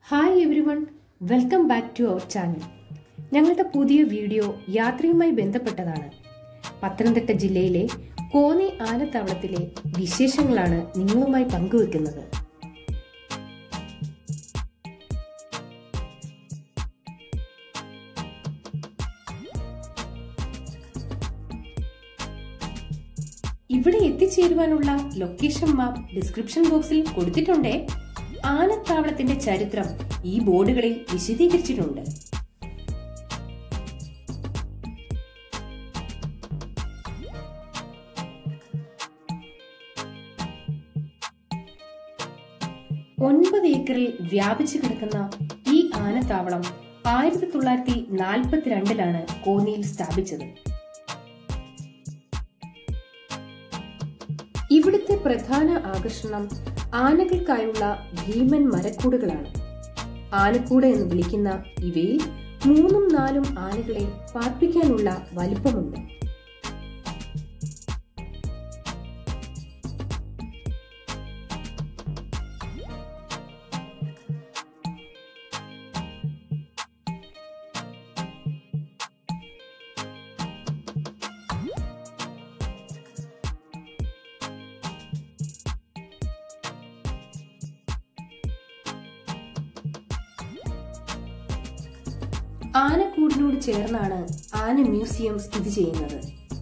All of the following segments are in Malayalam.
hi everyone welcome back to our channel ഞങ്ങളുടെ പുതിയ വീഡിയോ യാത്രയുമായി ബന്ധപ്പെട്ടതാണ് പത്തനംതിട്ട ജില്ലയിലെ കോന്നി ആനത്താവളത്തിലെ വിശേഷങ്ങളാണ് നിങ്ങളുമായി പങ്കുവെക്കുന്നത് ഇവിടെ എത്തിച്ചേരുവാനുള്ള ലൊക്കേഷൻ മാപ്പ് ഡിസ്ക്രിപ്ഷൻ ബോക്സിൽ കൊടുത്തിട്ടുണ്ടേ ആനത്താവളത്തിന്റെ ചരിത്രം ഈ ബോർഡുകളിൽ വിശദീകരിച്ചിട്ടുണ്ട് ഒൻപത് ഏക്കറിൽ വ്യാപിച്ചു കിടക്കുന്ന ഈ ആനത്താവളം ആയിരത്തി തൊള്ളായിരത്തി നാൽപ്പത്തിരണ്ടിലാണ് കോന്നിയിൽ സ്ഥാപിച്ചത് ഇവിടുത്തെ പ്രധാന ആകർഷണം ആനകൾക്കായുള്ള ഭീമൻ മരക്കൂടുകളാണ് ആനക്കൂട് എന്ന് വിളിക്കുന്ന ഇവയിൽ മൂന്നും നാലും ആനകളെ പാർപ്പിക്കാനുള്ള വലിപ്പമുണ്ട് ആനക്കൂടിനോട് ചേർന്നാണ് ആന മ്യൂസിയം സ്ഥിതി ചെയ്യുന്നത്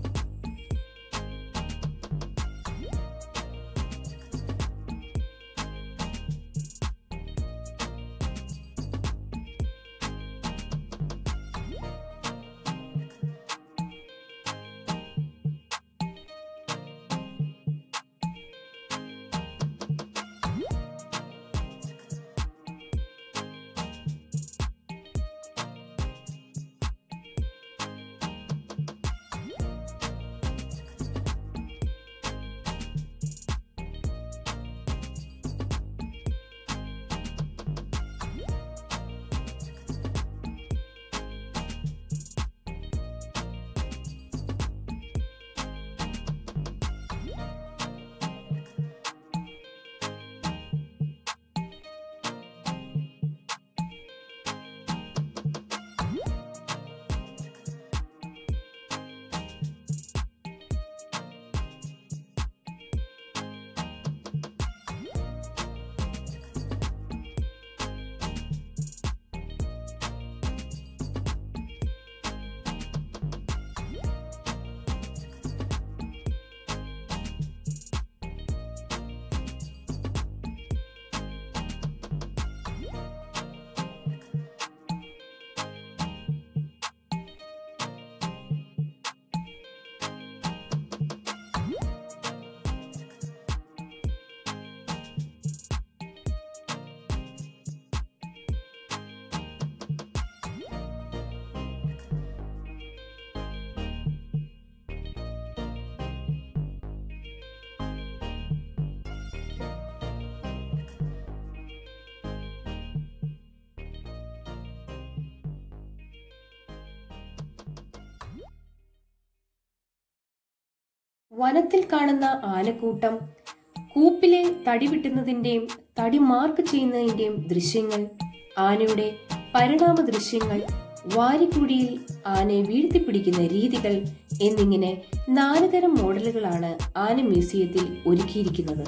വനത്തിൽ കാണുന്ന ആനക്കൂട്ടം കൂപ്പിലെ തടി വെട്ടുന്നതിന്റെയും തടി മാർക്ക് ചെയ്യുന്നതിന്റെയും ദൃശ്യങ്ങൾ ആനയുടെ പരിണാമ ദൃശ്യങ്ങൾ വാരിക്കുടിയിൽ ആനയെ വീഴ്ത്തിപ്പിടിക്കുന്ന രീതികൾ എന്നിങ്ങനെ നാല് തരം മോഡലുകളാണ് ആന മ്യൂസിയത്തിൽ ഒരുക്കിയിരിക്കുന്നത്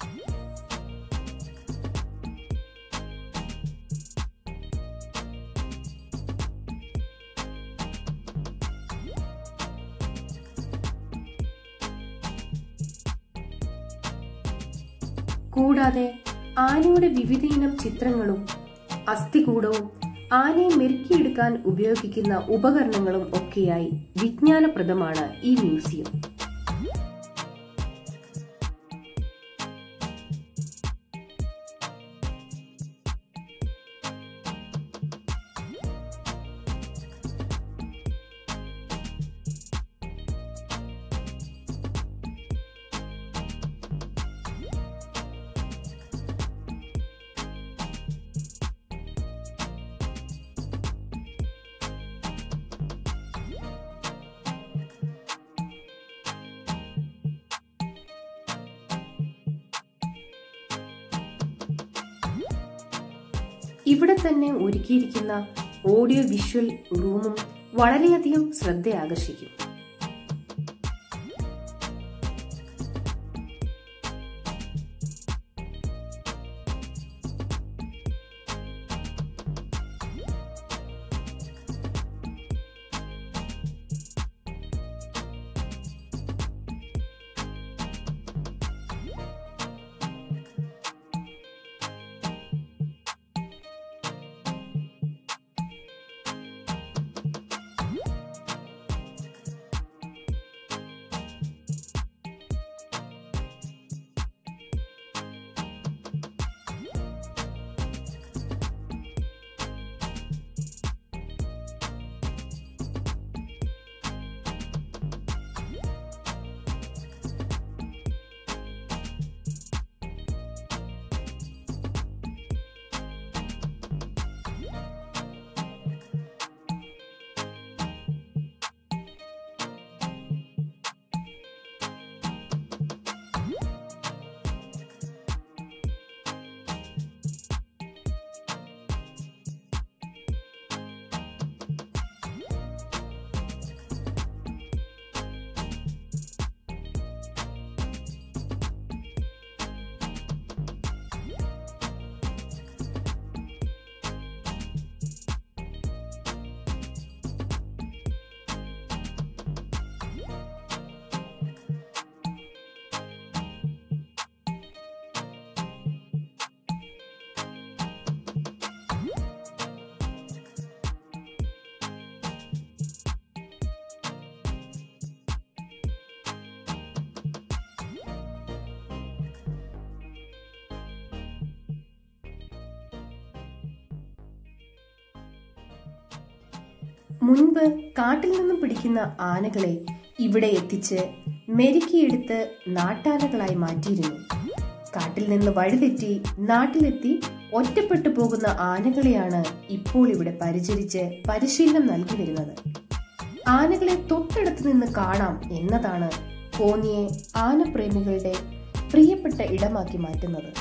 കൂടാതെ ആനയുടെ വിവിധയിനം ചിത്രങ്ങളും അസ്ഥികൂടവും ആനയെ മെരുക്കിയെടുക്കാൻ ഉപയോഗിക്കുന്ന ഉപകരണങ്ങളും ഒക്കെയായി വിജ്ഞാനപ്രദമാണ് ഈ മ്യൂസിയം ഇവിടെ തന്നെ ഒരുക്കിയിരിക്കുന്ന ഓഡിയോ വിഷ്വൽ റൂമും വളരെയധികം ശ്രദ്ധ ആകർഷിക്കും മുൻപ് കാട്ടിൽ നിന്നും പിടിക്കുന്ന ആനകളെ ഇവിടെ എത്തിച്ച് മെരുക്കിയെടുത്ത് നാട്ടാനകളായി മാറ്റിയിരുന്നു കാട്ടിൽ നിന്ന് വഴിതെറ്റി നാട്ടിലെത്തി ഒറ്റപ്പെട്ടു പോകുന്ന ആനകളെയാണ് ഇപ്പോൾ ഇവിടെ പരിചരിച്ച് പരിശീലനം നൽകി വരുന്നത് ആനകളെ തൊട്ടടുത്ത് നിന്ന് കാണാം എന്നതാണ് കോന്നിയെ ആനപ്രേമികളുടെ പ്രിയപ്പെട്ട ഇടമാക്കി മാറ്റുന്നത്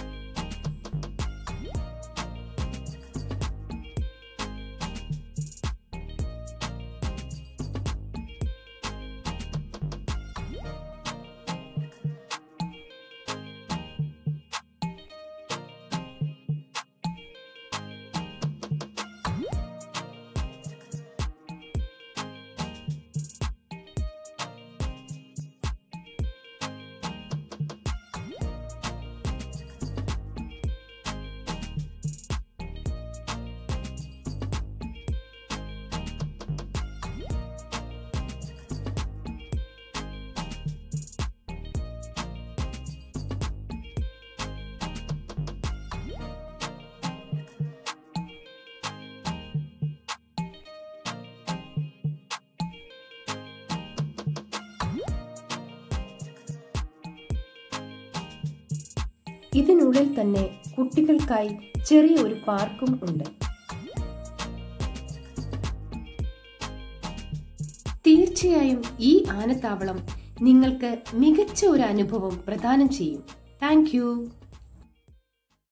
ഇതിനുള്ളിൽ തന്നെ കുട്ടികൾക്കായി ചെറിയ ഒരു പാർക്കും ഉണ്ട് തീർച്ചയായും ഈ ആനത്താവളം നിങ്ങൾക്ക് മികച്ച ഒരു അനുഭവം പ്രദാനം ചെയ്യും താങ്ക്